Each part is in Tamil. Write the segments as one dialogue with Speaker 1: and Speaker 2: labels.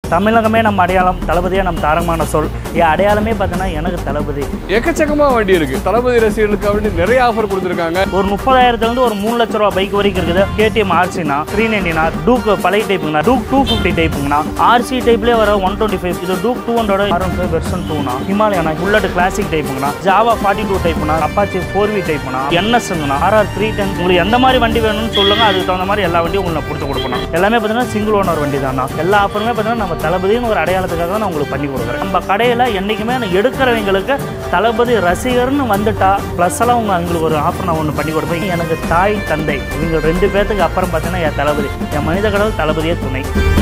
Speaker 1: தமிழகமே நம்ம அடையாளம் தளபதியாக நம்ம தாரகமான சொல் என் அடையாளமே பார்த்தீங்கன்னா எனக்கு தளபதி
Speaker 2: எக்கச்சக்கமாக வண்டி இருக்கு தளபதி ரசிகர்களுக்கு வேண்டி நிறைய ஆஃபர் கொடுத்துருக்காங்க
Speaker 1: ஒரு முப்பதாயிரத்துலேருந்து ஒரு மூணு லட்ச ரூபா பைக் வரைக்கும் இருக்குது கேடிஎம் ஆர்சினா த்ரீ நைன்டினா டூக் பழைய டைப்புங்கண்ணா டூக் டூ ஃபிஃப்டி டைப்புங்கண்ணா ஆர்சி டைப்லேயே வர ஒன் டுவெண்ட்டி ஃபைவ் இது Duke two hundred R one five version டூனா ஹிமாலயனா புல்லட் கிளாசிக் டைப்புங்கண்ணா ஜாவா ஃபார்ட்டி டூ டைப்புனா அப்பாச்சி ஃபோர் வி டைப்புனா என்எஸ்ங்கண்ணா ஆர்ஆர் த்ரீ டென் உங்களுக்கு எந்த மாதிரி வண்டி வேணும்னு சொல்லுங்க அதுக்கு தகுந்த மாதிரி எல்லா வண்டியும் உங்களுக்கு பிடிச்சி கொடுக்கணும் எல்லாமே பார்த்தீங்கன்னா சிங்கிள் ஓனர் வண்டி தானா எல்லா ஆஃபருமே பார்த்தீங்கன்னா நம்ம தளபதினு ஒரு அடையாளத்துக்காக தான் நான் உங்களுக்கு பண்ணி கொடுக்குறேன் நம்ம கடையில் என்றைக்குமே நான் எடுக்கிறவங்களுக்கு தளபதி ரசிகர்னு வந்துட்டா ப்ளஸ் எல்லாம் உங்க அவங்களுக்கு ஒரு ஆஃபர் நான் ஒன்று பண்ணி கொடுப்பேன் எனக்கு தாய் தந்தை இவங்க ரெண்டு பேர்த்துக்கு அப்புறம் பார்த்தீங்கன்னா என் தளபதி என் மனித கடவுள் தளபதியே துணை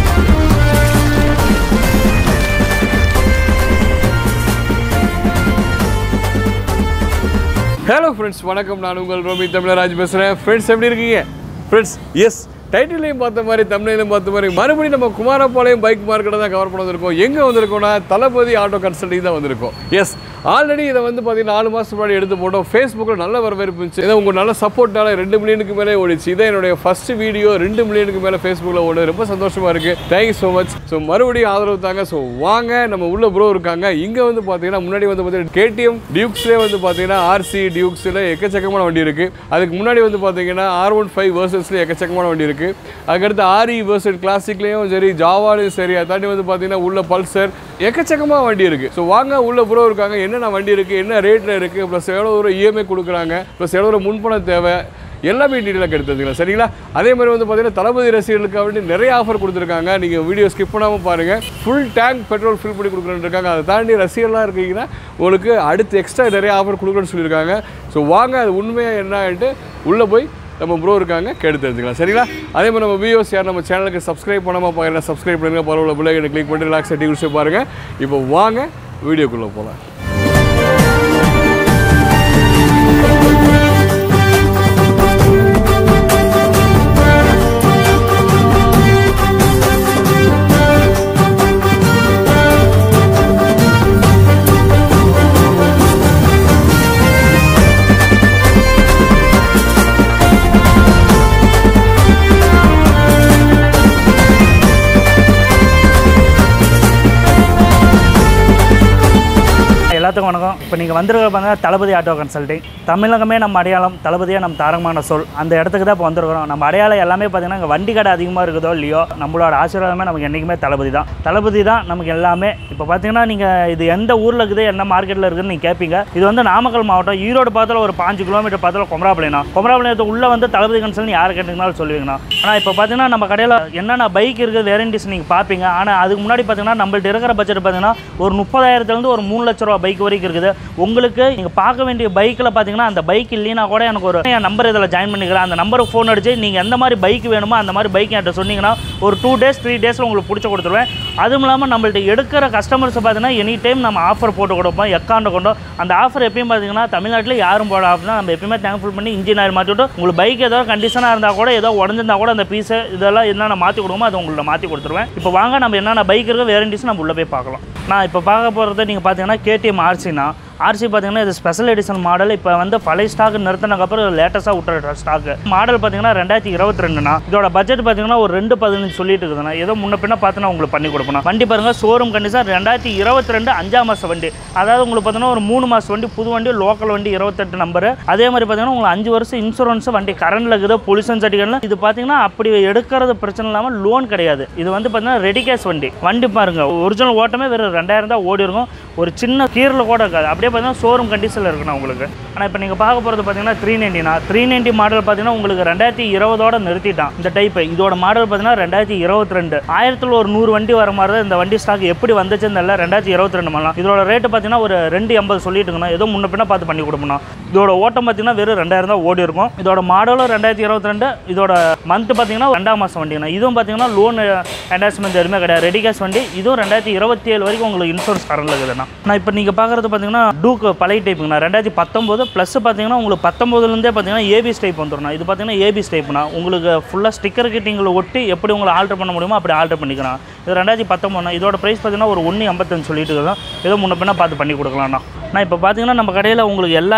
Speaker 2: ஹலோ ஃப்ரெண்ட்ஸ் வணக்கம் நான் உங்கள் ரோமி தமிழராஜ் பேசுகிறேன் ஃப்ரெண்ட்ஸ் எப்படி இருக்கீங்க ஃப்ரெண்ட்ஸ் எஸ் டைட்டிலையும் பார்த்த மாதிரி தமிழையும் பார்த்த மாதிரி மறுபடியும் நம்ம குமாரபாளையம் பைக் மார்க்கெட்டை தான் கவர் பண்ண வந்திருக்கோம் எங்கே வந்திருக்கோம்னா தளபதி ஆட்டோ கன்சல்டிங் தான் வந்திருக்கோம் எஸ் ஆல்ரெடி இதை வந்து பார்த்தீங்கன்னா நாலு மாதத்துக்கு முன்னாடி எடுத்து போட்டோம் ஃபேஸ்புக்கில் நல்ல வரவேற்பு இருந்துச்சு இதை உங்கள் நல்ல சப்போர்ட்டால ரெண்டு மில்லியனுக்கு மேலே ஓடிச்சு இதான் என்னுடைய ஃபர்ஸ்ட் வீடியோ ரெண்டு மில்லியனுக்கு மேலே ஃபேஸ்புக்கில் ஓடுது ரொம்ப சந்தோஷமாக இருக்குது தேங்க்யூ ஸோ மச் ஸோ மறுபடியும் ஆதரவு தாங்க ஸோ வாங்க நம்ம உள்ள ப்ரோ இருக்காங்க இங்கே வந்து பார்த்தீங்கன்னா முன்னாடி வந்து பார்த்தீங்கன்னா கேடிஎம் டியூக்ஸ்லேயே வந்து பார்த்தீங்கன்னா ஆர்சி டியூக்ஸில் எக்கச்சக்கமான வண்டி இருக்குது அதுக்கு முன்னாடி வந்து பார்த்தீங்கன்னா ஆர் ஒன் ஃபைவ் வேர்சன்ஸில் எக்கச்சக்கமான வண்டி இருக்குது அதுக்கடுத்து ஆர்இ வேர்சன் கிளாசிக்லேயும் சரி ஜாவாலையும் சரி அதை தாண்டி வந்து பார்த்தீங்கன்னா உள்ள பல்சர் எக்கச்சக்கமாக வண்டி இருக்குது ஸோ வாங்க உள்ள ப்ரோ இருக்காங்க என்னென்ன வண்டி இருக்குது என்ன ரேட்டில் இருக்குது ப்ளஸ் எவ்வளோ ஒரு இஎம்ஐ கொடுக்குறாங்க ப்ளஸ் எவ்வளோ ஒரு முன்பணம் தேவை எல்லாமே டீட்டெயிலாக எடுத்துக்கலாம் சரிங்களா அதே மாதிரி வந்து பார்த்தீங்கன்னா தளபதி ரசிகர்களுக்கு வேண்டி நிறைய ஆஃபர் கொடுத்துருக்காங்க நீங்கள் வீடியோ ஸ்கிப் பண்ணாமல் பாருங்கள் ஃபுல் டேங்க் பெட்ரோல் ஃபில் பண்ணி கொடுக்குறேன்னு இருக்காங்க அதை தாண்டி ரசிகர்லாம் இருக்கீங்கன்னா உங்களுக்கு அடுத்து எக்ஸ்ட்ரா நிறைய ஆஃபர் கொடுக்குறேன்னு சொல்லியிருக்காங்க ஸோ வாங்க அது உண்மையாக என்னன்ட்டு உள்ளே போய் நம்ம ப்ரோ இருக்காங்க கேட்டு தெரிஞ்சுக்கலாம் சரிங்களா அதே மாதிரி நம்ம வியூஸ் யார் நம்ம சேனலுக்கு சப்ஸ்கிரைப் பண்ணாமல் பார்க்கல சப்ஸ்கிரைப் பண்ணுங்க பரவாயில்ல பிள்ளைகளை கிளிக் பண்ணி ரிலாக்ஸாக டிவி பாருங்கள் இப்போ வாங்க வீடியோக்குள்ளே போகலாம்
Speaker 1: எல்லாத்துக்கும் வணக்கம் இப்போ நீங்கள் வந்திருக்க பாருங்க தளபதி ஆட்டோ கன்சல்டிங் தமிழகமே நம்ம அடையாளம் தளபதியாக நம்ம தாரகமான சொல் அந்த இடத்துக்கு தான் இப்போ வந்திருக்கிறோம் நம்ம அடையாளம் எல்லாமே பார்த்தீங்கன்னா இங்கே வண்டி கடை அதிகமாக இருக்குதோ இல்லையோ நம்மளோட ஆசீர்வாதமே நமக்கு என்றைக்குமே தளபதி தான் தளபதி தான் நமக்கு எல்லாமே இப்போ பார்த்தீங்கன்னா நீங்கள் இது எந்த ஊரில் இருக்குது என்ன மார்க்கெட்டில் இருக்குதுன்னு நீங்கள் கேட்பீங்க இது வந்து நாமக்கல் மாவட்டம் ஈரோடு பக்கத்தில் ஒரு பாஞ்சு கிலோமீட்டர் பக்கத்தில் குமராபாளையம் குமராபாளையத்து உள்ளே வந்து தளபதி கன்சல்னு யார் கேட்டிங்கனாலும் சொல்லுவீங்கண்ணா ஆனால் இப்போ பார்த்தீங்கன்னா நம்ம கடையில் என்னென்ன பைக் இருக்குது வேரண்டிஸ் நீங்கள் பார்ப்பீங்க ஆனால் அதுக்கு முன்னாடி பார்த்தீங்கன்னா நம்மள்ட்ட இருக்கிற பட்ஜெட் பார்த்தீங்கன்னா ஒரு முப்பதாயிரத்துலேருந்து ஒரு மூணு லட்ச ரூபா பைக் வரைக்கும் இருக்குது உங்களுக்கு நீங்கள் பார்க்க வேண்டிய பைக்கில் பார்த்தீங்கன்னா அந்த பைக் இல்லைனா கூட எனக்கு ஒரு என் நம்பர் இதில் ஜாயின் பண்ணிக்கிறேன் அந்த நம்பருக்கு ஃபோன் அடிச்சு நீங்கள் எந்த மாதிரி பைக் வேணுமோ அந்த மாதிரி பைக் என்கிட்ட சொன்னீங்கன்னா ஒரு டூ டேஸ் த்ரீ டேஸில் உங்களுக்கு பிடிச்சி கொடுத்துருவேன் அதுவும் இல்லாமல் நம்மள்ட்ட எடுக்கிற கஸ்டமர்ஸ் பார்த்தீங்கன்னா எனி டைம் நம்ம ஆஃபர் போட்டு கொடுப்போம் எக்காண்ட கொண்டோ அந்த ஆஃபர் எப்பயும் பார்த்தீங்கன்னா தமிழ்நாட்டில் யாரும் போட ஆஃபர் தான் நம்ம எப்பயுமே தேங்க்ஃபுல் பண்ணி இன்ஜின் ஆயில் மாற்றி விட்டு உங்களுக்கு பைக் ஏதோ கண்டிஷனாக இருந்தால் கூட ஏதோ உடஞ்சிருந்தா கூட அந்த பீஸு இதெல்லாம் என்னென்ன மாற்றி கொடுக்குமோ அதை உங்களுக்கு மாற்றி கொடுத்துருவேன் இப்போ வாங்க நம்ம என்னென்ன பைக் இருக்கோ வேரண்டிஸ் நம்ம உள்ளே போய் பார்க்கலாம் நான் இப்போ பார்க்க போகிறது நீங்கள் பார்த்தீங்கன்னா கேடிஎம் ஆர்சினா ஆர்சி பார்த்தீங்கன்னா இது ஸ்பெஷல் எடிஷன் மாடல் இப்போ வந்து பழைய ஸ்டாக் நிறுத்தினதுக்கப்புறம் லேட்டஸ்ட்டாக விட்டுற ஸ்டாக் மாடல் பார்த்தீங்கன்னா ரெண்டாயிரத்தி இருபத்தி ரெண்டுனா இதோட பட்ஜெட் பார்த்தீங்கன்னா ஒரு ரெண்டு பதினஞ்சு சொல்லிட்டு இருக்குதுண்ணா ஏதோ முன்ன பின்ன பார்த்து நான் உங்களுக்கு பண்ணி கொடுப்பேன் வண்டி பாருங்க ஷோரூம் கண்டிஷன் ரெண்டாயிரத்தி இருபத்தி ரெண்டு அஞ்சாம் மாதம் வண்டி அதாவது உங்களுக்கு பார்த்தீங்கன்னா ஒரு மூணு மாதம் வண்டி புது வண்டி லோக்கல் வண்டி இருபத்தெட்டு நம்பர் அதே மாதிரி பார்த்தீங்கன்னா உங்களுக்கு அஞ்சு வருஷம் இன்சூரன்ஸ் வண்டி கரண்டில் இருக்குது பொல்யூஷன் சர்டிஃபிகேட்ல இது பார்த்தீங்கன்னா அப்படி எடுக்கிறது பிரச்சனை இல்லாமல் லோன் கிடையாது இது வந்து பார்த்தீங்கன்னா ரெடி கேஷ் வண்டி வண்டி பாருங்க ஒரிஜினல் ஓட்டமே வெறும் ரெண்டாயிரம் தான் ஓடி இருக்கும் ஒரு சின்ன கீரில் கூட இருக்காது அப்படியே பார்த்தீங்கன்னா ஷோரூம் கண்டிஷனில் இருக்குண்ணா உங்களுக்கு ஆனால் இப்போ நீங்கள் பார்க்க போகிறது பார்த்தீங்கன்னா த்ரீ நைன்டினா த்ரீ நைன்டி மாடல் பார்த்தீங்கன்னா உங்களுக்கு ரெண்டாயிரத்தி இருபதோட நிறுத்திட்டான் இந்த டைப் இதோட மாடல் பார்த்தீங்கன்னா ரெண்டாயிரத்தி இருபத்தி ரெண்டு ஆயிரத்தில் ஒரு நூறு வண்டி வர மாதிரி தான் இந்த வண்டி ஸ்டாக் எப்படி வந்துச்சுன்னு தெரியல ரெண்டாயிரத்தி இருபத்தி ரெண்டு மாடலாம் இதோட ரேட்டு பார்த்தீங்கன்னா ஒரு ரெண்டு எண்பது சொல்லிட்டு இருக்கணும் ஏதோ முன்ன பின்ன பார்த்து பண்ணி கொடுப்போம் இதோட ஓட்டம் பார்த்தீங்கன்னா வெறும் ரெண்டாயிரம் தான் ஓடி இருக்கும் இதோட மாடலும் ரெண்டாயிரத்தி இருபத்தி ரெண்டு இதோட மந்த் பார்த்தீங்கன்னா ரெண்டாம் மாதம் வண்டிங்கண்ணா இதுவும் பார்த்தீங்கன்னா லோன் அட்டாச்மெண்ட் எதுவுமே கிடையாது ரெடி கேஷ் வண்டி இதுவும் ரெண்டாயிரத்தி இருபத்தி ஏழு வரைக்கும் உங்களுக்கு இன்சூரன்ஸ் கரண்டில் இருக்குதுண்ணா நான் இப்போ நீங்கள் பார்க்குறது பார்த்தீங்கன்னா டூக் பழைய டைப்புங்கண்ணா ரெண்டாயிரத்தி பத்தொம்போது ப்ளஸ் பார்த்தீங்கன்னா உங்களுக்கு பத்தொம்போதுலேருந்தே பார்த்தீங்கன்னா ஏபிஎஸ் டைப் வந்துடும் இது பார்த்தீங்கன்னா ஏபிஎஸ் டைப்னா உங்களுக்கு ஃபுல்லாக ஸ்டிக்கர் கிட்டிங்களை ஒட்டி எப்படி உங்களை ஆல்டர் பண்ண முடியுமோ அப்படி ஆல்டர் பண்ணிக்கலாம் இது ரெண்டாயிரத்தி பத்தொம்போது இதோட ப்ரைஸ் பார்த்தீங்கன்னா ஒரு ஒன்று ஐம்பத்தஞ்சு சொல்லிட்டு இருக்கோம் ஏதோ முன்ன பின்ன பார்த்து பண்ணி கொடுக்கலாம்ண்ணா நான் இப்போ பார்த்தீங்கன்னா நம்ம கடையில் உங்களுக்கு எல்லா வேரண்டி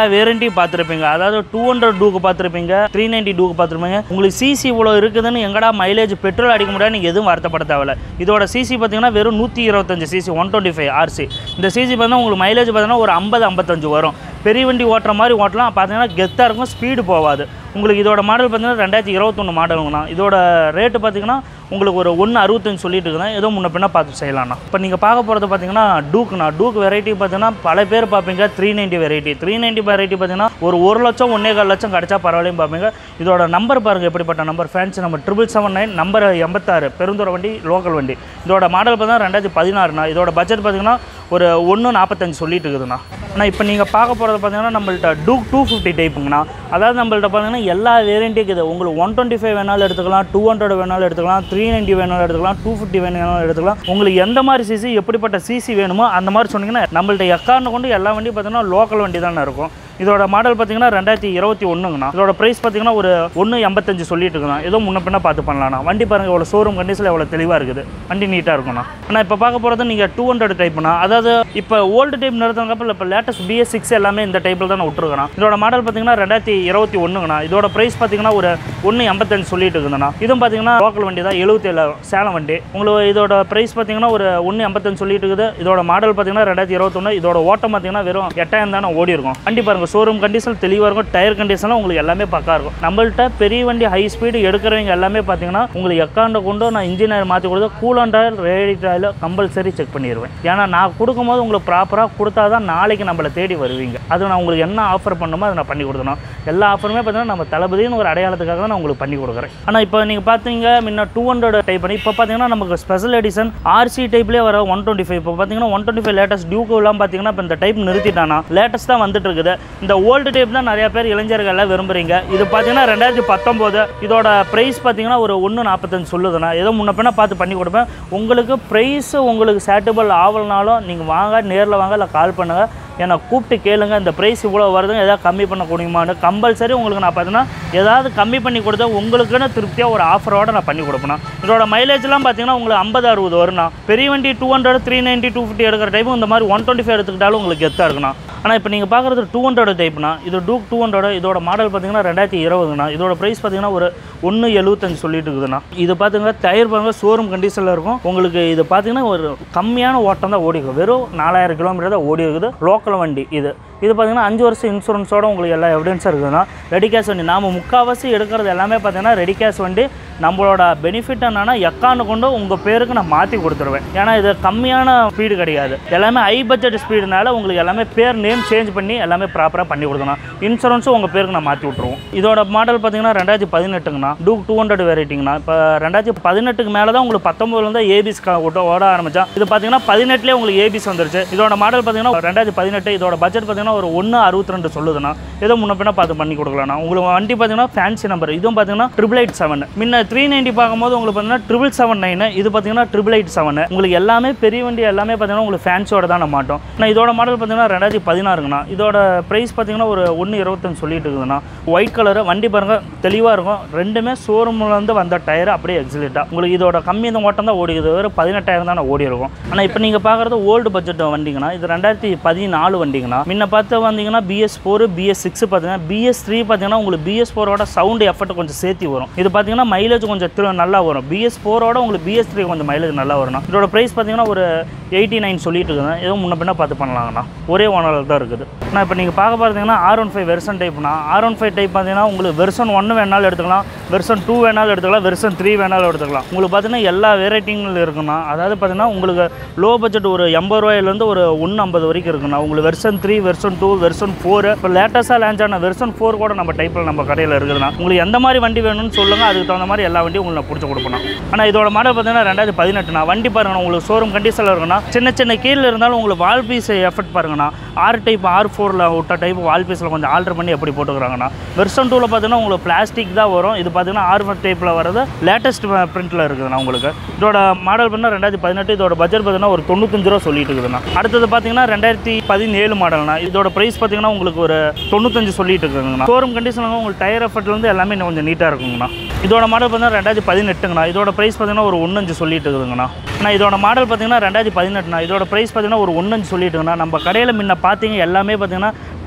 Speaker 1: வெரைட்டி பார்த்துருப்பீங்க அதாவது டூ ஹண்ட்ரட் டூக்கு பார்த்துருப்பீங்க த்ரீ நைன்டி டூக்கு பார்த்துருப்பீங்க உங்களுக்கு சிசி இவ்வளோ இருக்குதுன்னு எங்கடா மைலேஜ் பெட்ரோல் அடிக்க முடியாது நீங்கள் எதுவும் வருத்தப்பட தேவையில்ல இதோட சிசி பார்த்தீங்கன்னா வெறும் நூற்றி இருபத்தஞ்சு CC one twenty five RC இந்த சிசி பார்த்தீங்கன்னா உங்களுக்கு மைலேஜ் பார்த்தீங்கன்னா ஒரு ஐம்பது ஐம்பத்தஞ்சு வரும் பெரிய வண்டி ஓட்டுற மாதிரி ஓட்டலாம் பார்த்தீங்கன்னா கெத்தாக இருக்கும் ஸ்பீடு போகாது உங்களுக்கு இதோட மாடல் பார்த்தீங்கன்னா ரெண்டாயிரத்தி இருபத்தொன்று மாடலுங்கண்ணா இதோட ரேட்டு பார்த்தீங்கன்னா உங்களுக்கு ஒரு ஒன்று அறுபத்தஞ்சு சொல்லிட்டு இருக்குதான் ஏதோ முன்ன பின்ன பார்த்து செய்யலாம்ண்ணா இப்போ நீங்கள் பார்க்க போகிறது பார்த்தீங்கன்னா டூக்குண்ணா டூக் வெரைட்டி பார்த்தீங்கன்னா பல பேர் பார்ப்பீங்க three ninety variety three ninety variety பார்த்தீங்கன்னா ஒரு ஒரு லட்சம் ஒன்றே கால் லட்சம் கிடச்சா பரவாயில்லையும் பார்ப்பீங்க இதோட நம்பர் பாருங்கள் எப்படிப்பட்ட number fancy number triple seven nine number எண்பத்தாறு பெருந்துறை வண்டி லோக்கல் வண்டி இதோட மாடல் பார்த்தீங்கன்னா ரெண்டாயிரத்தி பதினாறுண்ணா இதோட பட்ஜெட் பார்த்தீங்கன்னா ஒரு ஒன்று நாற்பத்தஞ்சு சொல்லிட்டு இருக்குதுண்ணா ஆனால் இப்போ நீங்கள் பார்க்க போகிறது பார்த்தீங்கன்னா நம்மள்ட்ட டூக் டூ ஃபிஃப்டி டைப்புங்கண்ணா அதாவது நம்மள்ட்ட பார்த்தீங்கன்னா எல்லா வேரியண்ட்டும் இருக்குது உங்களுக்கு ஒன் டுவெண்ட்டி ஃபைவ் வேணாலும் எடுத்துக்கலாம் டூ ஹண்ட்ரட் வேணாலும் எடுத்துக்கலாம் த்ரீ நைன்ட்டி வேணாலும் எடுத்துக்கலாம் டூ ஃபிஃப்டி வேணாலும் எடுத்துக்கலாம் உங்களுக்கு எந்த மாதிரி சிசி எப்படிப்பட்ட சிசி வேணுமோ அந்த மாதிரி சொன்னீங்கன்னா நம்மள்ட்ட எக்காரணம் கொண்டு எல்லா வண்டியும் பார்த்தீங்கன்னா லோக்கல் வண்டி தானே இருக்கும் இதோட மாடல் பார்த்தீங்கன்னா ரெண்டாயிரத்தி இருபத்தி ஒன்றுங்கண்ணா இதோட ப்ரைஸ் பார்த்தீங்கன்னா ஒரு ஒன்று எண்பத்தஞ்சு சொல்லிட்டு இருக்குண்ணா ஏதோ முன்ன பின்ன பார்த்து பண்ணலாம்ண்ணா வண்டி பாருங்கள் எவ்வளோ ஷோரூம் கண்டிஷனில் எவ்வளோ தெளிவாக இருக்குது வண்டி நீட்டாக இருக்கும்ண்ணா ஆனால் இப்போ பார்க்க போகிறது நீங்கள் டூ ஹண்ட்ரட் டைப்னா அதாவது இப்போ ஓல்டு டைப் நிறுத்தங்கப்ப இப்போ லேட்டஸ்ட் பிஎஸ் சிக்ஸ் எல்லாமே இந்த டைப்பில் தான் விட்டுருக்கேன் இதோட மாடல் பார்த்தீங்கன்னா ரெண்டாயிரத்தி இருபத்தி ஒன்றுங்கண்ணா இதோட ப்ரைஸ் பார்த்தீங்கன்னா ஒரு ஒன்று எண்பத்தஞ்சு சொல்லிட்டு இருக்குதுண்ணா இதுவும் பார்த்தீங்கன்னா லோக்கல் வண்டி தான் எழுபத்தேழு சேலம் வண்டி உங்களுக்கு இதோட ப்ரைஸ் பார்த்தீங்கன்னா ஒரு ஒன்று எண்பத்தஞ்சு சொல்லிட்டு இருக்குது இதோட மாடல் பார்த்தீங்கன்னா ரெண்டாயிரத்தி இருபத்தொன்று இதோட ஓட்டம் பார்த்தீங்கன்னா வெறும் எட்டாயிரம் தானே ஓடி இருக்கும் வண்டி பாருங்கள் ஷோரூம் கண்டிஷன் தெளிவாக இருக்கும் டயர் கண்டிஷனும் உங்களுக்கு எல்லாமே பக்கா இருக்கும் நம்மள்ட்ட பெரிய வண்டி ஹை ஸ்பீடு எடுக்கிறவங்க எல்லாமே பார்த்தீங்கன்னா உங்களுக்கு எக்காண்ட கொண்டு நான் இன்ஜின் ஆயில் மாற்றி கொடுத்து கூலண்ட் ஆயில் ரேடிட் ஆயில் கம்பல்சரி செக் பண்ணிடுவேன் ஏன்னா நான் கொடுக்கும்போது உங்களுக்கு ப்ராப்பராக கொடுத்தா தான் நாளைக்கு நம்மளை தேடி வருவீங்க அது நான் உங்களுக்கு என்ன ஆஃபர் பண்ணுமோ அதை நான் பண்ணி கொடுத்தணும் எல்லா ஆஃபருமே பார்த்தீங்கன்னா நம்ம தளபதினு ஒரு அடையாளத்துக்காக தான் நான் உங்களுக்கு பண்ணி கொடுக்குறேன் ஆனால் இப்போ நீங்கள் பார்த்தீங்க முன்ன டூ ஹண்ட்ரட் டைப் பண்ணி இப்போ பார்த்தீங்கன்னா நமக்கு ஸ்பெஷல் எடிஷன் ஆர்சி டைப்லேயே வர ஒன் டுவெண்ட்டி ஃபைவ் இப்போ பார்த்தீங்கன்னா ஒன் டுவெண்ட்டி ஃபைவ் லேட்டஸ்ட் டியூக்கெல்லாம் பார்த்தீங்கன்னா இப்போ இந்த டைப் நிறுத்திட்டானா லேட்டஸ்ட் தான் வந்துட்டு இருக்குது இந்த ஓல்டு டைப் தான் நிறைய பேர் இளைஞர்கள் எல்லாம் விரும்புறீங்க இது பார்த்தீங்கன்னா ரெண்டாயிரத்தி பத்தொம்போது இதோட ப்ரைஸ் பார்த்தீங்கன்னா ஒரு ஒன்று நாற்பத்தஞ்சு சொல்லுதுண்ணா ஏதோ முன்ன பின்ன பார்த்து பண்ணி கொடுப்பேன் உங்களுக்கு ப்ரைஸ் உங்களுக்கு சேட்டபிள் ஆகலனாலும் நீங்கள் வாங்க நேரில் வாங்க இல்லை கால் பண்ணுங்கள் என்னை கூப்பிட்டு கேளுங்க இந்த ப்ரைஸ் இவ்வளோ வருதுங்க எதாவது கம்மி பண்ண முடியுமான்னு கம்பல்சரி உங்களுக்கு நான் பார்த்தீங்கன்னா ஏதாவது கம்மி பண்ணி கொடுத்தா உங்களுக்குன்னு திருப்தியாக ஒரு ஆஃபரோட நான் பண்ணி கொடுப்பேன் இதோட மைலேஜ்லாம் பார்த்தீங்கன்னா உங்களுக்கு ஐம்பது அறுபது வரும்ண்ணா பெரிய வண்டி two hundred three ninety two fifty எடுக்கிற டைம் இந்த மாதிரி ஒன் டுவெண்ட்டி ஃபைவ் எடுத்துக்கிட்டாலும் உங்களுக்கு கெத்தாக இருக்குண்ணா ஆனால் இப்போ நீங்கள் பார்க்குறது டூ ஹண்ட்ரட் டைப்னா இது டூக் டூ ஹண்ட்ரட் இதோட மாடல் பார்த்தீங்கன்னா ரெண்டாயிரத்தி இருபதுண்ணா இதோட ப்ரைஸ் பார்த்தீங்கன்னா ஒரு ஒன்று எழுபத்தஞ்சு சொல்லிட்டு இருக்குதுண்ணா இது பார்த்தீங்கன்னா டயர் பாருங்க ஷோரூம் கண்டிஷனில் இருக்கும் உங்களுக்கு இது பார்த்தீங்கன்னா ஒரு கம்மியான ஓட்டம் தான் ஓடி இருக்கும் வெறும் நாலாயிரம் கிலோமீட்டர் தான் ஓடி இருக்குது லோக்கல் வண்டி இது இது பார்த்தீங்கன்னா அஞ்சு வருஷம் இன்சூரன்ஸோட உங்களுக்கு எல்லா எவிடன்ஸும் இருக்குதுன்னா ரெடி கேஷ் வண்டி நாம் முக்கால்வாசி எடுக்கிறது எல்லாமே பார்த்தீங்கன்னா ரெடி கேஷ் வண்டி நம்மளோட பெனிஃபிட் என்னன்னா எக்கான்னு கொண்டு உங்கள் பேருக்கு நான் மாற்றி கொடுத்துருவேன் ஏன்னா இது கம்மியான ஸ்பீடு கிடையாது எல்லாமே ஹை பட்ஜெட் ஸ்பீடுனால உங்களுக்கு எல்லாமே பேர் நேம் சேஞ்ச் பண்ணி எல்லாமே ப்ராப்பராக பண்ணி கொடுக்கணும் இன்சூரன்ஸும் உங்கள் பேருக்கு நான் மாற்றி விட்ருவோம் இதோட மாடல் பார்த்தீங்கன்னா ரெண்டாயிரத்தி பதினெட்டுங்கண்ணா டூக் டூ ஹண்ட்ரட் வெரைட்டிங்கண்ணா இப்போ ரெண்டாயிரத்தி பதினெட்டுக்கு மேலே தான் உங்களுக்கு பத்தொம்பதுலேருந்து ஏபிஸ் ஓட்ட ஓட ஆரம்பிச்சான் இது பார்த்தீங்கன்னா பதினெட்டுலேயே உங்களுக்கு ஏபிஸ் வந்துருச்சு இதோட மாடல் பார்த்தீங்கன்னா ரெண்டாயிரத்தி பதினெட்டு இதோட பட்ஜெட் பார்த்தீங்கன்னா ஒரு ஒன்று அறுபத்தி ரெண்டு சொல்லுதுண்ணா ஏதோ முன்ன பின்ன பார்த்து பண்ணி கொடுக்கலாம்ண்ணா உங்களுக்கு வண்டி பார்த்தீங்கன்னா ஃபேன்சி நம்பர் இதுவும் பார்த்தீங்கன்னா ட்ரிபிள் எயிட் செவன் முன்ன த்ரீ நைன்ட்டி பார்க்கும்போது உங்களுக்கு பார்த்தீங்கன்னா ட்ரிபிள் செவன் நைன் இது பார்த்தீங்கன்னா ட்ரிபிள் எயிட் செவன் உங்களுக்கு எல்லாமே பெரிய வண்டி எல்லாமே பார்த்தீங்கன்னா உங்களுக்கு ஃபேன்சியோட தான் நம்ம மாட்டோம் ஆனால் இதோட மாடல் பார்த்தீங்கன்னா ரெண்டாயிரத்தி பதினாறுங்கண்ணா இதோட ப்ரைஸ் பார்த்தீங்கன்னா ஒரு ஒன்று இருபத்தஞ்சு சொல்லிட்டு இருக்குதுண்ணா ஒயிட் கலரு வண்டி பாருங்க தெளிவாக இருக்கும் ரெண்டுமே ஷோரூம்லேருந்து வந்த டயர் அப்படியே எக்ஸிலேட்டாக உங்களுக்கு இதோட கம்மி இந்த ஓட்டம் தான் ஓடிக்குது வெறும் பதினெட்டாயிரம் தான் ஓடி இருக்கும் ஆனால் இப்போ நீங்கள் பார்க்குறது ஓல்டு பட்ஜெட் வண்டிங்கண்ணா இது ரெண்டாயிரத்தி பதினாலு வண்டிங்கண்ணா முன்ன பார்த்து வந்தீங்கன்னா பிஎஸ் ஃபோர் பிஎஸ் சிக்ஸ் பார்த்தீங்கன்னா பிஎஸ் த்ரீ பார்த்தீங்கன்னா உங்களுக்கு பிஎஸ் ஃபோரோட சவுண்டு எஃபர்ட் கொஞ்சம் சேர்த்து வரும் இது பார்த்தீங்கன்னா மைலேஜ் கொஞ்சம் திரு- நல்லா வரும் பிஎஸ் ஃபோரோட உங்களுக்கு பிஎஸ் த்ரீ கொஞ்சம் மைலேஜ் நல்லா வரும் இதோட ப்ரைஸ் பார்த்தீங்கன்னா ஒரு எயிட்டி நைன் சொல்லிட்டு இருக்குதுண்ணா ஏதோ முன்ன பின்ன பார்த்து பண்ணலாங்கண்ணா ஒரே ஓனர் தான் இருக்குது நான் இப்போ நீங்கள் பார்க்க பார்த்தீங்கன்னா ஆர் ஒன் ஃபைவ் வெர்சன் டைப்னா ஆர் ஒன் ஃபைவ் டைப் பார்த்தீங்கன்னா உங்களுக்கு வெர்சன் ஒன்று வேணாலும் எடுத்துக்கலாம் வெர்சன் டூ வேணாலும் எடுத்துக்கலாம் வெர்சன் த்ரீ வேணாலும் எடுத்துக்கலாம் உங்களுக்கு பார்த்தீங்கன்னா எல்லா வெரைட்டிங்களும் இருக்குண்ணா அதாவது பார்த்தீங்கன்னா உங்களுக்கு லோ பட்ஜெட் ஒரு எண்பது ரூபாயிலேருந்து ஒரு ஒன்று ஐம்பது வரைக்கும் இருக்குண்ணா உங்களுக்கு version three version two version four இப்போ லேட்டஸ்ட்டாக லான்ச் ஆன வெர்சன் ஃபோர் கூட நம்ம டைப்பில் நம்ம கடையில் இருக்குதுண்ணா உங்களுக்கு எந்த மாதிரி வண்டி வேணும்னு சொல்லுங்கள் அதுக்கு தகுந்த மாதிரி எல்லா வண்டியும் உங்களுக்கு நான் பிடிச்சி கொடுப்பேன் ஆனால் இதோட மாடல் பார்த்தீங்கன்னா ரெண்டாயிரத்தி பதினெட்டுண்ணா வண்டி பாருங்கண்ணா உங்களுக்கு ஷோரூம் கண்டிஷனில் இருக்குண்ணா சின்ன சின்ன கீழே இருந்தாலும் உங்களுக்கு வால் பீஸ் எஃபெக்ட் பாருங்கண்ணா ஆர் டைப் ஆர் ஃபோரில் விட்ட டைப் வால் பீஸில் கொஞ்சம் ஆல்டர் பண்ணி எப்படி போட்டுக்கிறாங்கண்ணா வெர்சன் டூவில் பார்த்தீங்கன்னா உங்களுக்கு பிளாஸ்டிக் தான் வரும் இது பார்த்தீங்கன்னா ஆர் டைப்பில் வரது லேட்டஸ்ட் பிரிண்ட்டில் இருக்குதுண்ணா உங்களுக்கு இதோட மாடல் பண்ணால் ரெண்டாயிரத்தி பதினெட்டு இதோட பட்ஜெட் பார்த்தீங்கன்னா ஒரு தொண்ணூத்தஞ்சு ரூபா சொல்லிட்டு இருக்குதுண்ணா அடுத்தது பார்த்தீங்கன்னா ரெண்டாயிரத்தி பதினேழு மாடல்னா இதோட ப்ரைஸ் பார்த்தீங்கன்னா உங்களுக்கு ஒரு தொண்ணூத்தஞ்சு சொல்லிட்டு இருக்குங்கண்ணா ஷோரூம் கண்டிஷனில் உங்களுக்கு டயர் எஃபர்ட்லேருந்து எல்லாமே இன்னும் கொஞ்சம் நீட்டாக இருக்குங்கண்ணா இதோட மாடல் பார்த்தீங்கன்னா ரெண்டாயிரத்தி பதினெட்டுங்கண்ணா இதோட ப்ரைஸ் பார்த்தீங்கன்னா ஒரு ஒன்னஞ்சு சொல்லிட்டு இருக்குதுங்கண்ணா நான் இதோட மாடல் பார்த்தீங்கன்னா ரெண்டாயிரத்தி பதினெட்டுண்ணா இதோட ப்ரைஸ் பார்த்தீங்கன்னா ஒரு ஒன்னஞ்சு சொல்லிட்டுங்கண்ணா நம்ம கடையில் முன்ன பார்த்தீங்க எல்லாமே பார்த்தீங்கன்னா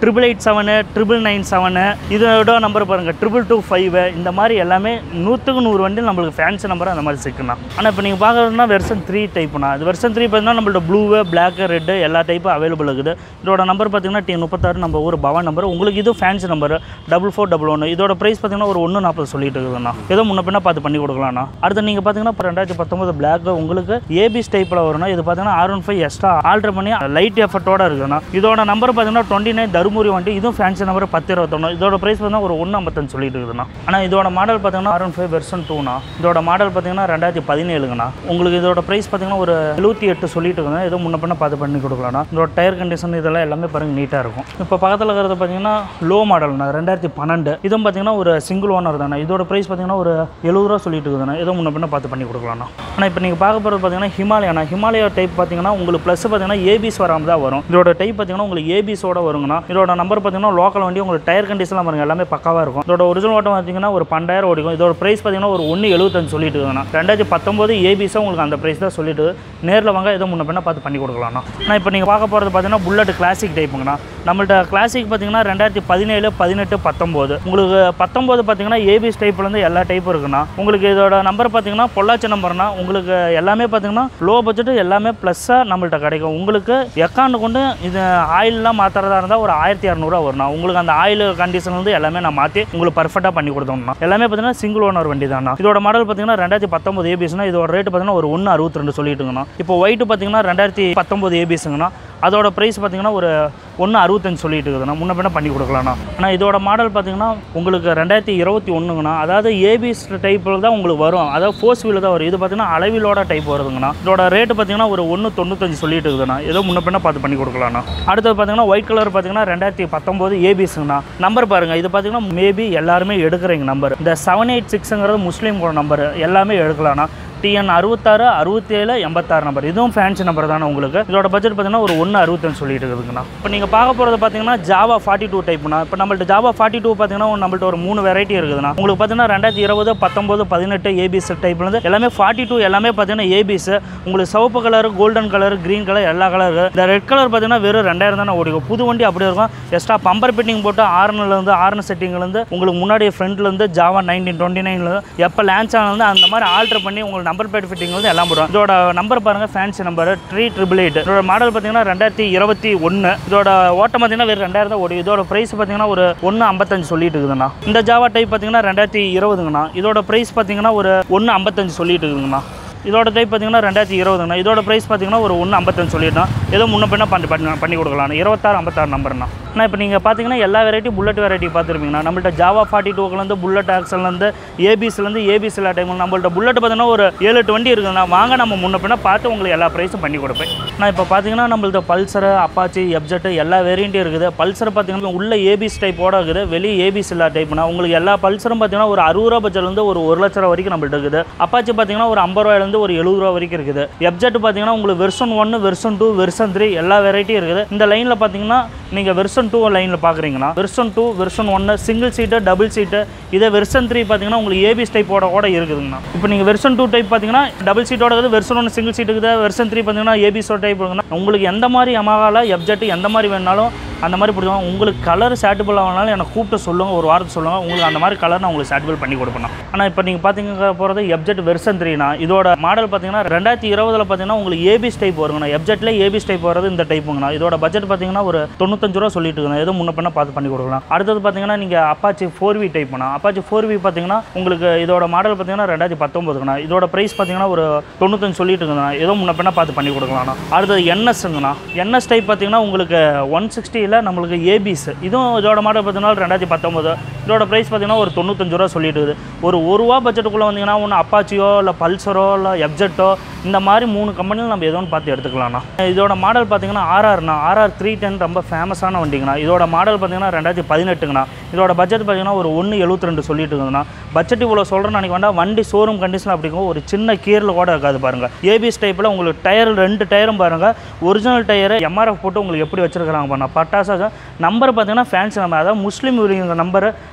Speaker 1: triple eight seven triple nine seven இதோட நம்பர் பாருங்கள் ட்ரிபிள் டூ ஃபைவ் இந்த மாதிரி எல்லாமே நூற்றுக்கு நூறு வண்டி நம்மளுக்கு ஃபேன்சி நம்பர் அந்த மாதிரி சிக்கலாம் ஆனால் இப்போ நீங்கள் பார்க்குறதுனா வெர்ஷன் த்ரீ டைப்னா அது வெர்ஷன் த்ரீ பார்த்தீங்கன்னா நம்மள்ட்ட ப்ளூவு பிளாக்கு ரெட்டு எல்லா டைப்பும் அவைலபிள் இருக்குது இதோட நம்பர் பார்த்தீங்கன்னா டி முப்பத்தாறு நம்ம ஊர் பவன் நம்பர் உங்களுக்கு இது fancy number double four double ஒன்று இதோட ப்ரைஸ் பார்த்தீங்கன்னா ஒரு ஒன்று நாற்பது சொல்லிட்டு இருக்குதுண்ணா ஏதோ முன்ன பின்ன பார்த்து பண்ணி கொடுக்கலாம்ண்ணா அடுத்து நீங்கள் பார்த்தீங்கன்னா இப்போ ரெண்டாயிரத்தி பத்தொம்பது பிளாக் உங்களுக்கு ஏபிஸ் டைப்பில் வரும்னா இது பார்த்தீங்கன்னா R one five extra alter பண்ணி லைட் எஃபர்ட்டோட இருக்குதுண்ணா இதோட நம்பர் பார்த்தீங்கன்னா டுவெண்ட்டி நைன் தருமபுரி வண்டி இதுவும் ஃபேன்சி நம்பர் பத்து இருபத்தொன்று இதோட ப்ரைஸ் பார்த்தீங்கன்னா ஒரு ஒன்று ஐம்பத்தஞ்சு சொல்லிட்டு இருக்குதுண்ணா ஆனால் இதோட மாடல் பார்த்தீங்கன்னா ஆர் ஒன் ஃபைவ் வெர்ஷன் டூனா இதோட மாடல் பார்த்தீங்கன்னா ரெண்டாயிரத்தி பதினேழுங்கண்ணா உங்களுக்கு இதோட ப்ரைஸ் பார்த்தீங்கன்னா ஒரு எழுபத்தி எட்டு சொல்லிட்டு இருக்குங்க ஏதோ முன்ன பின்ன பார்த்து பண்ணி கொடுக்கலாம்ண்ணா இதோட டயர் கண்டிஷன் இதெல்லாம் எல்லாமே பாருங்க நீட்டாக இருக்கும் இப்போ பக்கத்தில் இருக்கிறது பார்த்தீங்கன்னா லோ மாடல்ண்ணா ரெண்டாயிரத்தி பன்னெண்டு இதுவும் பார்த்தீங்கன்னா ஒரு சிங்கிள் ஓனர் தானே இதோட ப்ரைஸ் பார்த்தீங்கன்னா ஒரு எழுபது ரூபா சொல்லிட்டு இருக்குதுண்ணா ஏதோ முன்ன பின்ன பார்த்து பண்ணி கொடுக்கலாம்ண்ணா ஆனால் இப்போ நீங்கள் பார்க்க போகிறது பார்த்தீங்கன்னா ஹிமாலயானா ஹிமாலயா டைப் பார்த்தீங்கன்னா உங்களுக்கு ப்ளஸ் பார்த்தீங்கன்னா ஏபிஸ் வராமல் தான் வரும் இதோட டைப் பார்த்தீங்கன்னா உங்களுக்கு ஏபிஸோட வருங்கண்ணா இதோட நம்பர் பார்த்தீங்கன்னா லோக்கல் வண்டி உங்களுக்கு டயர் கண்டிஷன்லாம் பாருங்க எல்லாமே பக்காவாக இருக்கும் இதோட ஒரிஜினல் ஓட்டம் பார்த்தீங்கன்னா ஒரு பன்னெண்டாயிரம் ஓடிக்கும் இதோட ப்ரைஸ் பார்த்தீங்கன்னா ஒரு ஒன்று எழுபத்தஞ்சு சொல்லிட்டு இருக்குண்ணா ரெண்டாயிரத்தி பத்தொம்போது ஏபிஸாக உங்களுக்கு அந்த ப்ரைஸ் தான் சொல்லிட்டு நேரில் வாங்க ஏதோ முன்ன பின்ன பார்த்து பண்ணி கொடுக்கலாம்ண்ணா ஆனால் இப்போ நீங்கள் பார்க்க போகிறது பார்த்தீங்கன்னா புல்லட் கிளாசிக் டைப்புங்கண்ணா நம்மள்ட்ட கிளாசிக் பார்த்தீங்கன்னா ரெண்டாயிரத்தி பதினேழு பதினெட்டு பத்தொம்போது உங்களுக்கு பத்தொம்போது பார்த்தீங்கன்னா ஏபிஎஸ் டைப்லேருந்து எல்லா டைப்பும் இருக்குண்ணா உங்களுக்கு இதோட நம்பர் பார்த்தீங்கன்னா பொள்ளாச்சி நம்பர்னா உங்களுக்கு எல்லாமே பார்த்தீங்கன்னா லோ பட்ஜெட்டு எல்லாமே ப்ளஸ்ஸாக நம்மள்ட்ட கிடைக்கும் உங்களுக்கு எக்காண்டு கொண்டு இது ஆயிலெலாம் மாற்றுறதா இருந்தால் ஒரு ஆயிரத்தி இரநூறுவா வரும்ண்ணா உங்களுக்கு அந்த ஆயில் கண்டிஷன் வந்து எல்லாமே நான் மாற்றி உங்களுக்கு பர்ஃபெக்டாக பண்ணி கொடுத்தோம்னா எல்லாமே பார்த்தீங்கன்னா சிங்கிள் ஓனர் வண்டி தான்ண்ணா இதோட மாடல் பார்த்தீங்கன்னா ரெண்டாயிரத்தி பத்தொம்பது ஏபிஎஸ்னா இதோட ரேட் பார்த்தீங்கன்னா ஒரு ஒன்று அறுபத்தி ரெண்டு சொல்லிட்டுங்கண்ணா இப்போ ஒயிட் பார்த்தீங்கன்னா ரெண்டாயிரத்தி பத்தொம்பது ஏபிஎஸ்ங்கண்ணா அதோட ப்ரைஸ் பார்த்தீங்கன்னா ஒரு ஒன்று அறுபத்தஞ்சு சொல்லிட்டு இருக்குதுண்ணா முன்ன பின்ன பண்ணி கொடுக்கலாம்ண்ணா ஆனால் இதோட மாடல் பார்த்தீங்கன்னா உங்களுக்கு ரெண்டாயிரத்தி இருபத்தி ஒன்றுங்கண்ணா அதாவது ஏபிஎஸ் டைப்பில் தான் உங்களுக்கு வரும் அதாவது ஃபோர்ஸ் வீல் தான் வரும் இது பார்த்தீங்கன்னா அளவிலோட டைப் வருதுங்கண்ணா இதோட ரேட்டு பார்த்தீங்கன்னா ஒரு ஒன்று தொண்ணூத்தஞ்சு சொல்லிட்டு இருக்குதுண்ணா ஏதோ முன்ன பின்ன பார்த்து பண்ணி கொடுக்கலாம்ண்ணா அடுத்தது பார்த்தீங்கன்னா ஒயிட் கலர் பார்த்தீங்கன்னா ரெண்டாயிரத்தி பத்தொம்போது ஏபிஎஸ்ங்கண்ணா நம்பர் பாருங்கள் இது பார்த்தீங்கன்னா மேபி எல்லாருமே எடுக்கிறீங்க நம்பர் இந்த செவன் எயிட் சிக்ஸுங்கிறது முஸ்லீமோட நம்பர் எல்லாமே எடுக்கலாம்ண்ணா டிஎன் அறுபத்தாறு அறுபத்தேழு எண்பத்தாறு நம்பர் இதுவும் ஃபேன்சி நம்பர் தானே உங்களுக்கு இதோட பட்ஜெட் பார்த்தீங்கன்னா ஒரு ஒன்று அறுபத்தஞ்சு சொல்லிட்டு இருக்குதுங்கண்ணா இப்போ நீங்கள் பார்க்க போகிறது பார்த்தீங்கன்னா ஜாவா ஃபார்ட்டி டூ டைப்னா இப்போ நம்மள்ட்ட ஜாவா ஃபார்ட்டி டூ பார்த்தீங்கன்னா நம்மள்ட்ட ஒரு மூணு வெரைட்டி இருக்குதுண்ணா உங்களுக்கு பார்த்தீங்கன்னா ரெண்டாயிரத்தி இருபது பத்தொம்போது பதினெட்டு ஏபிஎஸ் டைப்லேருந்து எல்லாமே ஃபார்ட்டி டூ எல்லாமே பார்த்தீங்கன்னா ஏபிஎஸ் உங்களுக்கு சிவப்பு colour golden colour green colour எல்லா கலர் இந்த ரெட் கலர் பார்த்தீங்கன்னா வெறும் ரெண்டாயிரம் தானே ஓடிக்கும் புது வண்டி அப்படியே இருக்கும் எக்ஸ்ட்ரா பம்பர் ஃபிட்டிங் போட்டு ஆர்னர்லேருந்து ஆர்ன செட்டிங்லேருந்து உங்களுக்கு முன்னாடி ஃப்ரண்ட்லேருந்து ஜாவா நைன்டீன் டுவெண்ட்டி நைனில் எப்போ லான்ச் ஆனது அந்த மாதிரி ஆல்டர் பண்ணி உங்களுக்கு நம்பர் பிளேட் ஃபிட்டிங் வந்து எல்லாம் போடுவோம் இதோட நம்பர் பாருங்க fancy number three triple eight இதோட மாடல் பார்த்தீங்கன்னா ரெண்டாயிரத்தி இருபத்தி ஒன்று இதோட ஓட்டம் பார்த்தீங்கன்னா வெறும் ரெண்டாயிரம் தான் ஓடி இதோட ப்ரைஸ் பார்த்தீங்கன்னா ஒரு ஒன்று ஐம்பத்தஞ்சு சொல்லிட்டு இருக்குதுண்ணா இந்த ஜாவா டைப் பார்த்தீங்கன்னா ரெண்டாயிரத்தி இருபதுங்கண்ணா இதோட ப்ரைஸ் பார்த்தீங்கன்னா ஒரு ஒன்று ஐம்பத்தஞ்சு சொல்லிட்டு இருக்குதுங்கண்ணா இதோட டைப் பார்த்தீங்கன்னா ரெண்டாயிரத்தி இருபதுங்கண்ணா இதோட ப்ரைஸ் பார்த்தீங்கன்னா ஒரு ஒன்று ஐம்பத்தஞ்சு சொல்லிட்டோம் ஏதோ முன்ன பின்ன பண்ணி பண்ணி பண்ணி கொடுக்கலாம் இருபத்தாறு ஐம்பத்தாறு நம்பர்ண்ணா ஆனால் இப்போ நீங்கள் பார்த்தீங்கன்னா எல்லா வெரைட்டி புல்லட் வெரைட்டி பார்த்துருப்பீங்கண்ணா நம்மள்ட்ட ஜாவா ஃபார்ட்டி டூக்குலேருந்து புல்லட் ஆக்சல்லேருந்து ஏபிஸ்லேருந்து ஏபிஸ் எல்லா டைம் நம்மள்ட்ட புல்லட் பார்த்தீங்கன்னா ஒரு ஏழு எட்டு வண்டி இருக்குதுண்ணா வாங்க நம்ம முன்ன பின்ன பார்த்து உங்களுக்கு எல்லா ப்ரைஸும் பண்ணி கொடுப்பேன் நான் இப்போ பார்த்தீங்கன்னா நம்மள்ட்ட பல்சர் அப்பாச்சி எப்ஜெட் எல்லா வேரியண்ட்டும் இருக்குது பல்சர் பார்த்தீங்கன்னா உள்ள ஏபிஸ் டைப்போட இருக்குது வெளியே ஏபிஸ் எல்லா டைப்னா உங்களுக்கு எல்லா பல்சரும் பார்த்தீங்கன்னா ஒரு அறுபது ரூபா பட்ஜெட்லேருந்து ஒரு ஒரு லட்ச ரூபா வரைக்கும் நம்மள்ட்ட இருக்குது அப்பாச்சி பார்த்தீங்கன்னா ஒரு ஐம்பது ரூபாயிலேருந்து ஒரு எழுபது ரூபா வரைக்கும் இருக்குது எப்ஜெட் பார்த்தீங்கன்னா உங்களுக்கு வெர்ஷன் ஒன்று வெர்ஷன் டூ வெர்ஷன் த்ரீ எல்லா வெரைட்டியும் இருக்குது இந்த லைனில் பார்த்தீங்கன்னா நீங்கள் வெர்ஷன் டூ லைனில் பார்க்குறீங்கன்னா வெர்ஷன் டூ வெர்ஷன் ஒன்று சிங்கிள் சீட்டு டபுள் சீட்டு இதே வெர்ஷன் த்ரீ பார்த்தீங்கன்னா உங்களுக்கு ஏபிஎஸ் டைப்போட கூட இருக்குதுங்கண்ணா இப்போ நீங்கள் வெர்ஷன் டூ டைப் பார்த்தீங்கன்னா டபுள் சீட்டோட இருக்குது வெர்ஷன் ஒன்று சிங்கிள் சீட்டு இருக்குது வெர்ஷன் த்ரீ பார்த்தீங்கன்னா ஏபிஎஸோட டைப் இருக்குன்னா உங்களுக்கு எந்த மாதிரி யமகால எப்ஜெட் எந்த மாதிரி வேணாலும் அந்த மாதிரி பிடிக்கும் உங்களுக்கு கலர் சேட்டபிள் ஆகனாலும் எனக்கு கூப்பிட்டு சொல்லுங்கள் ஒரு வாரத்தை சொல்லுங்கள் உங்களுக்கு அந்த மாதிரி கலர் நான் உங்களுக்கு சேட்டபிள் பண்ணி கொடுப்பேன் ஆனால் இப்போ நீங்கள் பார்த்தீங்க போகிறது எப்ஜெட் வெர்ஷன் த்ரீனா இதோட மாடல் பார்த்தீங்கன்னா ரெண்டாயிரத்தி இருபதுல பார்த்தீங்கன்னா உங்களுக்கு ஏபிஎஸ் டைப் வருங்கண்ணா எப்ஜெட்டில் ஏபிஎஸ் டைப் வரது இந்த டைப்புங்கண்ணா இதோட பட்ஜெட் பார்த்தீங்கன்னா ஒரு தொண்ணூத்தஞ்சு ரூபா சொல்லிட்டு இருக்கேன் எதுவும் முன்ன பண்ண பார்த்து பண்ணி கொடுக்கலாம் அடுத்தது பார்த்தீங்கன்னா நீங்கள் அப்பாச்சி ஃபோர் வி டைப்னா அப்பாச்சி ஃபோர் வி பார்த்தீங்கன்னா உங்களுக்கு இதோட மாடல் பார்த்தீங்கன்னா ரெண்டாயிரத்தி பத்தொம்பதுங்கண்ணா இதோட ப்ரைஸ் பார்த்தீங்கன்னா ஒரு தொண்ணூத்தஞ்சு சொல்லிட்டு இருக்குங்கண்ணா ஏதோ முன்ன பண்ண பார்த்து பண்ணி கொடுக்கலாம்ண்ணா அடுத்தது என்எஸ்ங்கண்ணா என்எஸ் டைப் பார்த்தீங்கன்னா உங்களுக்கு ஒன் சிக்ஸ்டியில் நம்மளுக்கு ஏபிஸ் இதுவும் இதோட மாடல் பார்த்தீங்கன்னா ரெண்டாயிரத்தி பத்தொம்பது இதோட ப்ரைஸ் பார்த்தீங்கன்னா ஒரு தொண்ணூத்தஞ்சு ரூபா சொல்லிட்டு இருக்குது ஒரு ஒரு ரூபா பட்ஜெட்டுக்குள்ளே வந்தீங்கன்னா ஒன்று அப்பாச்சியோ இல்லை பல்சரோ இல்லை எப்ஜெட்டோ இந்த மாதிரி மூணு கம்பெனியில் நம்ம ஏதோ ஒன்று பார்த்து எடுத்துக்கலாம்ண்ணா இதோட மாடல் பார்த்தீங்கன்னா ஆர்ஆர்ண்ணா ஆர்ஆர் த்ரீ டென் ரொம்ப ஃபேமஸான வண்டிங்கண்ணா இதோட மாடல் பார்த்தீங்கன்னா ரெண்டாயிரத்தி பதினெட்டுங்கண்ணா இதோட பட்ஜெட் பார்த்தீங்கன்னா ஒரு ஒன்று எழுபத்தி ரெண்டு சொல்லிட்டு இருக்குதுண்ணா பட்ஜெட் இவ்வளோ சொல்கிறேன்னு நினைக்க வேண்டாம் வண்டி ஷோரூம் கண்டிஷன் அப்படிங்கும் ஒரு சின்ன கீரில் கூட இருக்காது பாருங்கள் ஏபிஎஸ் டைப்பில் உங்களுக்கு டயர் ரெண்டு டயரும் பாருங்கள் ஒரிஜினல் டயரு எம்ஆர்எஃப் போட்டு உங்களுக்கு எப்படி வச்சிருக்காங்க பாருங்க பட்டாசா நம்பர் பார்த்தீங்கன்னா ஃபேன்சி நம்பர் அதாவது முஸ்லீம் நம்பர்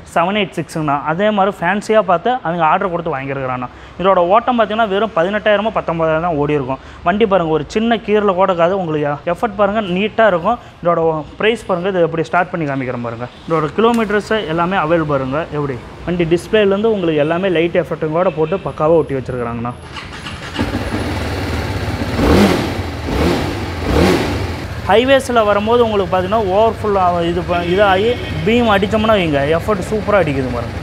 Speaker 1: செவன் எயிட் சிக்ஸுங்கண்ணா அதே மாதிரி ஃபேன்சியாக பார்த்து அவங்க ஆர்டர் கொடுத்து வாங்கியிருக்கிறாண்ணா இதோட ஓட்டம் பார்த்தீங்கன்னா வெறும் பதினெட்டாயிரமோ பத்தொம்பதாயிரம் தான் ஓடி இருக்கும் வண்டி பாருங்கள் ஒரு சின்ன கீரில் கூட இருக்காது உங்களுக்கு எஃபர்ட் பாருங்கள் நீட்டாக இருக்கும் இதோட ப்ரைஸ் பாருங்கள் இது எப்படி ஸ்டார்ட் பண்ணி காமிக்கிறேன் பாருங்கள் இதோட கிலோமீட்டர்ஸ் எல்லாமே அவைலபிள் பாருங்க எப்படி வண்டி டிஸ்பிளேலேருந்து உங்களுக்கு எல்லாமே லைட் எஃபெக்ட்டுங்கோட போட்டு பக்காவாக ஒட்டி வச்சுருக்குறாங்கண்ணா ஹைவேஸில் வரும்போது உங்களுக்கு பார்த்தீங்கன்னா ஓவர்ஃபுல் இது ப- இதாகி பீம் அடித்தோம்னா வைங்க எஃபர்ட் சூப்பராக அடிக்குது பாருங்க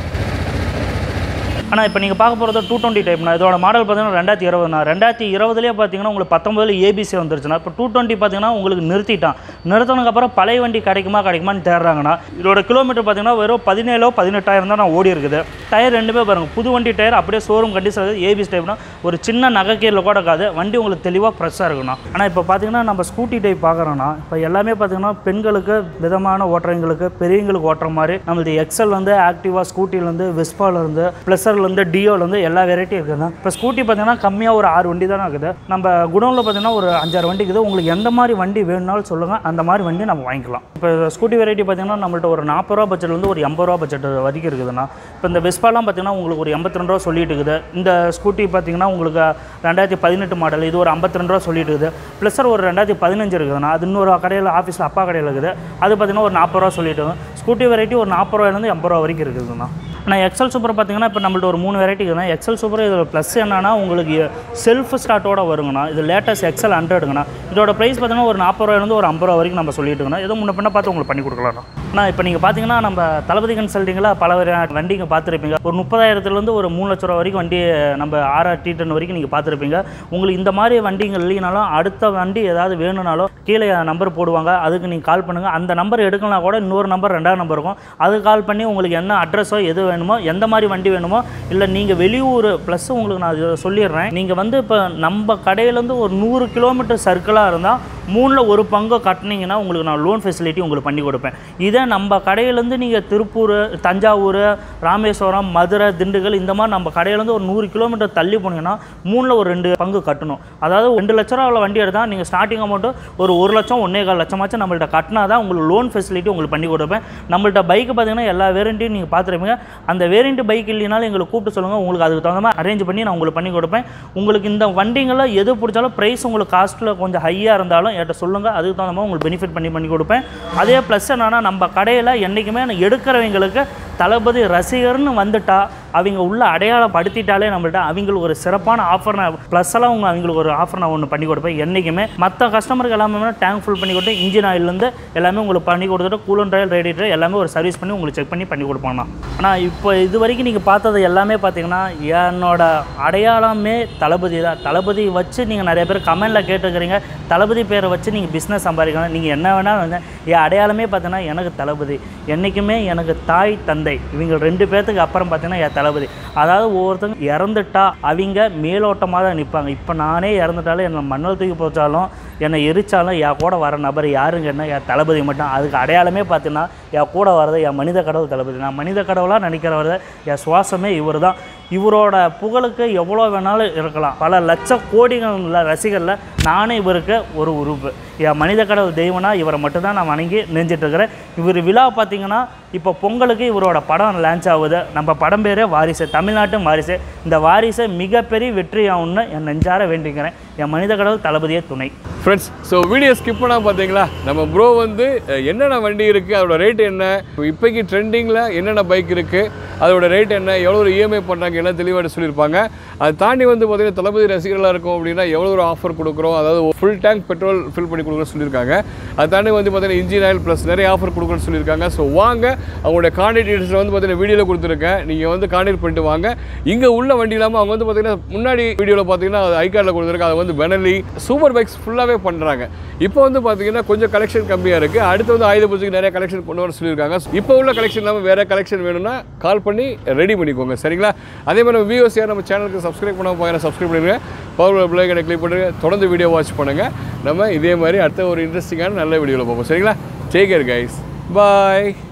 Speaker 1: ஆனால் இப்போ நீங்கள் பார்க்க போகிறது டூ டுவெண்ட்டி டைப்னா இதோட மாடல் பார்த்தீங்கன்னா ரெண்டாயிரத்தி இருபதுனா ரெண்டாயிரத்தி இருபதுலேயே பார்த்தீங்கன்னா உங்களுக்கு பத்தொம்பதுல ஏபிசி வந்துருச்சுன்னா இப்போ டூ டுவெண்ட்டி பார்த்தீங்கன்னா உங்களுக்கு நிறுத்திட்டான் நிறுத்தினதுக்கப்புறம் பழைய வண்டி கிடைக்குமா கிடைக்குமான்னு தேடுறாங்கண்ணா இதோட கிலோமீட்டர் பார்த்தீங்கன்னா வெறும் பதினேழோ பதினெட்டாயிரம் தான் நான் ஓடி இருக்குது டயர் ரெண்டுமே பாருங்கள் புது வண்டி டயர் அப்படியே ஷோரூம் கண்டிஷன் ஏபிசி டைப்னா ஒரு சின்ன நகைக்கீரில் கூட இருக்காது வண்டி உங்களுக்கு தெளிவாக ஃப்ரெஷ்ஷாக இருக்குண்ணா ஆனால் இப்போ பார்த்தீங்கன்னா நம்ம ஸ்கூட்டி டைப் பார்க்குறோன்னா இப்போ எல்லாமே பார்த்தீங்கன்னா பெண்களுக்கு விதமான ஓட்டுறவங்களுக்கு பெரியவங்களுக்கு ஓட்டுற மாதிரி நம்மளுக்கு எக்ஸல் வந்து ஆக்டிவா ஸ்கூட்டிலேருந்து வெஸ்பாலேருந்து ப்ளஸர்லேருந்து டியோலேருந்து எல்லா வெரைட்டி இருக்குதுண்ணா இப்போ ஸ்கூட்டி பார்த்தீங்கன்னா கம்மியாக ஒரு ஆறு வண்டி தானே இருக்குது நம்ம குடோனில் பார்த்தீங்கன்னா ஒரு அஞ்சாறு வண்டி இருக்குது உங்களுக்கு எந்த மாதிரி வண்டி வேணும்னாலும் சொல்லுங்கள் அந்த மாதிரி வண்டி நம்ம வாங்கிக்கலாம் இப்போ ஸ்கூட்டி வெரைட்டி பார்த்தீங்கன்னா நம்மள்ட்ட ஒரு நாற்பது ரூபா பட்ஜெட்லேருந்து ஒரு எண்பது ரூபா பட்ஜெட் வரைக்கும் இருக்குதுண்ணா இப்போ இந்த வெஸ்பாலாம் பார்த்தீங்கன்னா உங்களுக்கு ஒரு எண்பத்தி ரெண்டு ரூபா சொல்லிட்டு இருக்குது இந்த ஸ்கூட்டி பார்த்தீங்கன்னா உங்களுக்கு ரெண்டாயிரத்தி பதினெட்டு மாடல் இது ஒரு ஐம்பத்தி ரெண்டு ரூபா சொல்லிட்டு இருக்குது ப்ளஸர் ஒரு ரெண்டாயிரத்தி பதினஞ்சு இருக்குதுண்ணா அது இன்னொரு கடையில் ஆஃபீஸில் அப்பா கடையில் இருக்குது அது பார்த்தீங்கன்னா ஒரு நாற்பது ரூபா சொல்லிட்டு ஸ்கூட்டி வெரைட்டி ஒரு நாற்பது ரூபாயிலேருந்து எண்பது ரூபா வரைக்கும் இருக்குதுண்ணா ஆனால் எக்ஸல் சூப்பர் பார்த்தீங்கன்னா இப்போ நம்மள்ட்ட ஒரு மூணு வெரைட்டி இருக்குதுண்ணா எக்ஸல் சூப்பர் இதோட ப்ளஸ் என்னன்னா உங்களுக்கு செல்ஃப் ஸ்டார்ட்டோட வருங்கண்ணா இது லேட்டஸ்ட் எக்ஸல் ஹண்ட்ரடுங்கண்ணா இதோட ப்ரைஸ் பார்த்தீங்கன்னா ஒரு நாற்பது ரூபாயிலேருந்து ஒரு ஐம்பது ரூபா வரைக்கும் நம்ம சொல்லிட்டு இருக்கோம் ஏதோ முன்ன பின்ன பார்த்து உங்களுக்கு பண்ணி கொடுக்கலாம்ண்ணா ஆனால் இப்போ நீங்கள் பார்த்தீங்கன்னா நம்ம தளபதி கன்சல்ட்டிங்கில் பல வகையான வண்டிங்க பார்த்துருப்பீங்க ஒரு முப்பதாயிரத்துலேருந்து ஒரு மூணு லட்ச ரூபா வரைக்கும் வண்டி நம்ம ஆர்ஆர் டி டென் வரைக்கும் நீங்கள் பார்த்துருப்பீங்க உங்களுக்கு இந்த மாதிரி வண்டிங்க இல்லைனாலும் அடுத்த வண்டி ஏதாவது வேணும்னாலும் கீழே நம்பர் போடுவாங்க அதுக்கு நீங்கள் கால் பண்ணுங்கள் அந்த நம்பர் எடுக்கலாம் கூட இன்னொரு நம்பர் ரெண்டாவது நம்பர் இருக்கும் அது கால் பண்ணி உங்களுக்கு என்ன அட்ரஸோ எது வேணுமோ எந்த மாதிரி வண்டி வேணுமோ இல்லை நீங்கள் வெளியூர் ப்ளஸ் உங்களுக்கு நான் இதை சொல்லிடுறேன் நீங்கள் வந்து இப்போ நம்ம கடையிலேருந்து ஒரு நூறு கிலோமீட்டர் சர்க்கிளாக இருந்தால் மூணில் ஒரு பங்கு கட்டினீங்கன்னா உங்களுக்கு நான் லோன் ஃபெசிலிட்டி உங்களுக்கு பண்ணி கொடுப்பேன் இதே நம்ம கடையிலேருந்து நீங்கள் திருப்பூர் தஞ்சாவூர் ராமேஸ்வரம் மதுரை திண்டுக்கல் இந்த மாதிரி நம்ம கடையிலேருந்து ஒரு நூறு கிலோமீட்டர் தள்ளி போனீங்கன்னா மூணில் ஒரு ரெண்டு பங்கு கட்டணும் அதாவது ரெண்டு லட்ச ரூபா வண்டி எடுத்தால் நீங்கள் ஸ்டார்டிங் அமௌண்ட்டு ஒரு ஒரு லட்சம் ஒன்றே கால் லட்சமாச்சும் நம்மள்ட்ட கட்டினா தான் உங்களுக்கு லோன் ஃபெசிலிட்டி உங்களுக்கு பண்ணி கொடுப்பேன் நம்மள்ட்ட பைக்கு பார்த்தீங்கன்னா எல்லா வேரண்ட்டையும் நீங்கள் பார்த்துருப்பீங்க அந்த வேரண்ட் பைக் இல்லைனாலும் எங்களுக்கு கூப்பிட்டு சொல்லுங்கள் உங்களுக்கு அதுக்கு தகுந்த மாதிரி அரேஞ்ச் பண்ணி நான் உங்களுக்கு பண்ணி கொடுப்பேன் உங்களுக்கு இந்த வண்டிங்களில் எது பிடிச்சாலும் ப்ரைஸ் உங்களுக்கு காஸ்ட்டில் கொஞ்சம் ஹையாக இருந்தாலும் என்கிட்ட சொல்லுங்கள் அதுக்கு தகுந்த மாதிரி உங்களுக்கு பெனிஃபிட் பண்ணி பண்ணி கொடுப்பேன் அதே ப்ளஸ் என்னன்னா நம்ம கடையில் என்றைக்குமே எடுக்கிறவங்களுக்கு தளபதி ரசிகர்னு வந்துட்டா அவங்க உள்ள அடையாளப்படுத்திட்டாலே நம்மள்ட்ட அவங்களுக்கு ஒரு சிறப்பான ஆஃபர் நான் ப்ளஸ் எல்லாம் உங்க அவங்களுக்கு ஒரு ஆஃபர் நான் ஒன்று பண்ணி கொடுப்பேன் என்றைக்குமே மற்ற கஸ்டமருக்கு எல்லாமே டேங்க் ஃபுல் பண்ணி கொடுத்து இன்ஜின் ஆயிலேருந்து எல்லாமே உங்களுக்கு பண்ணி கொடுத்துட்டு கூலன் ட்ரையல் ரேடியேட்டர் எல்லாமே ஒரு சர்வீஸ் பண்ணி உங்களுக்கு செக் பண்ணி பண்ணி கொடுப்பாங்கண்ணா ஆனால் இப்போ இது வரைக்கும் நீங்கள் பார்த்தது எல்லாமே பார்த்தீங்கன்னா என்னோட அடையாளமே தளபதி தான் தளபதி வச்சு நீங்கள் நிறைய பேர் கமெண்டில் கேட்டுக்கிறீங்க தளபதி பேரை வச்சு நீங்கள் பிஸ்னஸ் சம்பாதிக்கலாம் நீங்கள் என்ன வேணால் வந்து என் அடையாளமே பார்த்தீங்கன்னா எனக்கு தளபதி என்றைக்குமே எனக்கு தாய் தந்தை இவங்க ரெண்டு பேர்த்துக்கு அப்புறம் பார்த்தீங்கன்னா என் தளபதி அதாவது ஒவ்வொருத்தங்க இறந்துட்டா அவங்க மேலோட்டமாக தான் நிற்பாங்க இப்போ நானே இறந்துட்டாலும் என்னை மண்ணில் தூக்கி போச்சாலும் என்னை எரிச்சாலும் என் கூட வர நபர் யாருங்கன்னா என் தளபதி மட்டும் அதுக்கு அடையாளமே பார்த்தீங்கன்னா என் கூட வர்றது என் மனித கடவுள் தளபதி நான் மனித கடவுளாக நினைக்கிறவர் என் சுவாசமே இவர் தான் இவரோட புகழுக்கு எவ்வளோ வேணாலும் இருக்கலாம் பல லட்ச கோடிகள் ரசிகரில் நானே இவருக்கு ஒரு உறுப்பு என் மனித கடவுள் தெய்வனா இவரை மட்டும்தான் நான் வணங்கி நெஞ்சிட்டு இருக்கிறேன் இவர் விழா பார்த்தீங்கன்னா இப்போ பொங்கலுக்கு இவரோட படம் லான்ச் ஆகுது நம்ம படம் பேரே வாரிசு தமிழ்நாட்டு வாரிசு இந்த வாரிசை மிகப்பெரிய வெற்றி ஆகும்னு என் நெஞ்சார வேண்டிக்கிறேன் என் மனித கடவுள் தளபதியே துணை
Speaker 2: ஃப்ரெண்ட்ஸ் ஸோ வீடியோ ஸ்கிப் பண்ணால் பார்த்தீங்களா நம்ம ப்ரோ வந்து அஹ், என்னென்ன வண்டி இருக்குது அதோட ரேட் என்ன இப்போக்கி ட்ரெண்டிங்கில் என்னென்ன பைக் இருக்குது அதோட ரேட் என்ன எவ்வளோ இஎம்ஐ பண்ணுறாங்க எல்லாம் தெளிவாக சொல்லியிருப்பாங்க அதை தாண்டி வந்து பார்த்தீங்கன்னா தளபதி ரசிகர்களாக இருக்கும் அப்படின்னா எவ்வளோ ஒரு ஆஃபர் கொடுக்குறோம் அதாவது ஃபுல் டேங்க் பெட்ரோல் ஃபில் பண்ணி கொடுக்குறோம்னு சொல்லியிருக்காங்க அதை தாண்டி வந்து பார்த்தீங்கன்னா இன்ஜின் ஆயில் ப்ளஸ் நிறைய ஆஃபர் கொடுக்குறோன்னு சொல்லியிருக்காங்க ஸோ வாங்க அவங்களுடைய கான்டாக்ட் டீட்டெயில்ஸ் வந்து பார்த்தீங்கன்னா வீடியோவில் கொடுத்துருக்கேன் நீங்கள் வந்து கான்டாக்ட் பண்ணிட்டு வாங்க இங்கே உள்ள வண்டி இல்லாமல் அவங்க வந்து பார்த்தீங்கன்னா முன்னாடி வீடியோவில் பார்த்தீங்கன்னா அது ஐ கார்டில் கொடுத்துருக்காங்க அது வந்து பெனலி சூப்பர் பைக்ஸ் ஃபுல்லாகவே பண்ணுறாங்க இப்போ வந்து பார்த்தீங்கன்னா கொஞ்சம் கலெக்ஷன் கம்மியாக இருக்குது அடுத்து வந்து ஆயுத பூஜைக்கு நிறைய கலெக்ஷன் கொண்டு வர சொல்லியிருக்காங்க இப்போ உள்ள கலெக்ஷன் இல்லாமல் வேறு கலெக்ஷன் வேணும்னா கால் பண்ணி ரெடி பண்ணிக்கோங்க சரிங்களா அதே மாதிரி நம்ம வியூஸ் யார் நம்ம சேனலுக்கு சப்ஸ்கிரைப் பண்ணாமல் பாருங்க சப்ஸ்கிரைப் பண்ணிடுங்க பவர் பிள்ளைகளை கிளிக் பண்ணுங்க தொடர்ந்து வீடியோ வாட்ச் பண்ணுங்கள் நம்ம இதே மாதிரி அடுத்த ஒரு இன்ட்ரெஸ்டிங்கான நல்ல வீடியோவில் பார்ப்போம் சரிங்களா டேக் கேர் கைஸ் பாய்